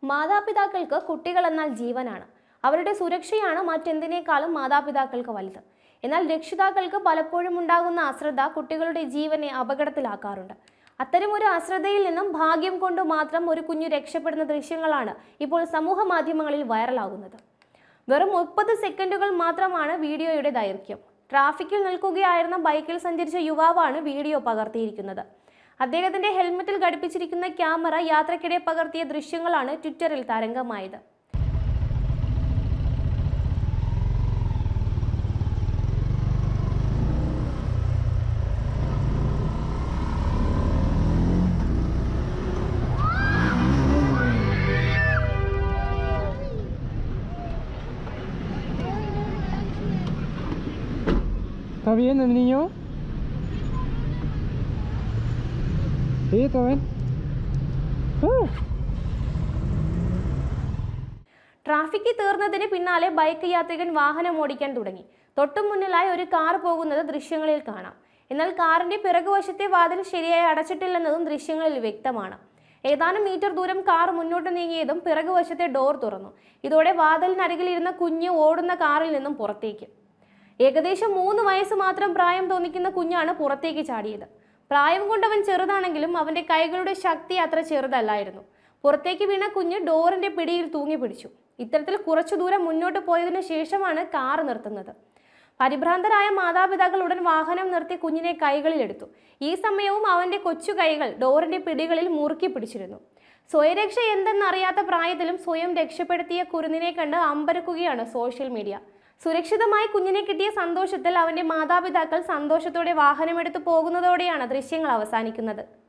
മാതാപിതാക്കൾക്ക് കുട്ടികൾ എന്നാൽ ജീവനാണ് അവരുടെ സുരക്ഷയാണ് മറ്റെന്തിനേക്കാളും മാതാപിതാക്കൾക്ക് വലുത് എന്നാൽ രക്ഷിതാക്കൾക്ക് പലപ്പോഴും ഉണ്ടാകുന്ന അശ്രദ്ധ കുട്ടികളുടെ ജീവനെ അപകടത്തിലാക്കാറുണ്ട് അത്തരമൊരു അശ്രദ്ധയിൽ നിന്നും ഭാഗ്യം കൊണ്ട് മാത്രം ഒരു കുഞ്ഞു രക്ഷപ്പെടുന്ന ദൃശ്യങ്ങളാണ് ഇപ്പോൾ സമൂഹ മാധ്യമങ്ങളിൽ വൈറലാകുന്നത് വെറും മുപ്പത് സെക്കൻഡുകൾ മാത്രമാണ് വീഡിയോയുടെ ദൈർഘ്യം ട്രാഫിക്കിൽ നിൽക്കുകയായിരുന്ന ബൈക്കിൽ സഞ്ചരിച്ച യുവാവാണ് വീഡിയോ പകർത്തിയിരിക്കുന്നത് അദ്ദേഹത്തിന്റെ ഹെൽമെറ്റിൽ ഘടിപ്പിച്ചിരിക്കുന്ന ക്യാമറ യാത്രക്കിടെ പകർത്തിയ ദൃശ്യങ്ങളാണ് ട്വിറ്ററിൽ തരംഗമായത് ¿Está bien el niño? Sí, está bien. Ah. Traffic തീർന്നതിന് പിന്നാലെ ബൈക്ക് യാത്രികൻ വാഹനം ഓടിക്കാൻ തുടങ്ങി തൊട്ടു മുന്നിലായി ഒരു കാർ പോകുന്നത് ദൃശ്യങ്ങളിൽ കാണാം എന്നാൽ കാറിന്റെ പിറകുവശത്തെ വാതിൽ ശരിയായി അടച്ചിട്ടില്ലെന്നതും ദൃശ്യങ്ങളിൽ വ്യക്തമാണ് ഏതാനും മീറ്റർ ദൂരം കാർ മുന്നോട്ട് നീങ്ങിയതും പിറകുവശത്തെ ഡോർ തുറന്നു ഇതോടെ വാതിലിനരികിലിരുന്ന കുഞ്ഞ് ഓടുന്ന കാറിൽ നിന്നും പുറത്തേക്ക് ഏകദേശം മൂന്ന് വയസ്സ് മാത്രം പ്രായം തോന്നിക്കുന്ന കുഞ്ഞാണ് പുറത്തേക്ക് ചാടിയത് പ്രായം കൊണ്ടവൻ ചെറുതാണെങ്കിലും അവന്റെ കൈകളുടെ ശക്തി അത്ര ചെറുതല്ലായിരുന്നു പുറത്തേക്ക് വീണ കുഞ്ഞ് ഡോറിന്റെ പിടിയിൽ തൂങ്ങി പിടിച്ചു ഇത്തരത്തിൽ കുറച്ചു ദൂരം മുന്നോട്ട് പോയതിനു ശേഷമാണ് കാർ നിർത്തുന്നത് പരിഭ്രാന്തരായ മാതാപിതാക്കൾ ഉടൻ വാഹനം നിർത്തി കുഞ്ഞിനെ കൈകളിലെടുത്തു ഈ സമയവും അവന്റെ കൊച്ചു കൈകൾ ഡോറിന്റെ പിടികളിൽ മുറുക്കി പിടിച്ചിരുന്നു സ്വയരക്ഷ എന്തെന്നറിയാത്ത പ്രായത്തിലും സ്വയം രക്ഷപ്പെടുത്തിയ കുരുന്നിനെ കണ്ട് അമ്പരക്കുകയാണ് സോഷ്യൽ മീഡിയ സുരക്ഷിതമായി കുഞ്ഞിനെ കിട്ടിയ സന്തോഷത്തിൽ അവന്റെ മാതാപിതാക്കൾ സന്തോഷത്തോടെ വാഹനമെടുത്ത് പോകുന്നതോടെയാണ് ദൃശ്യങ്ങൾ അവസാനിക്കുന്നത്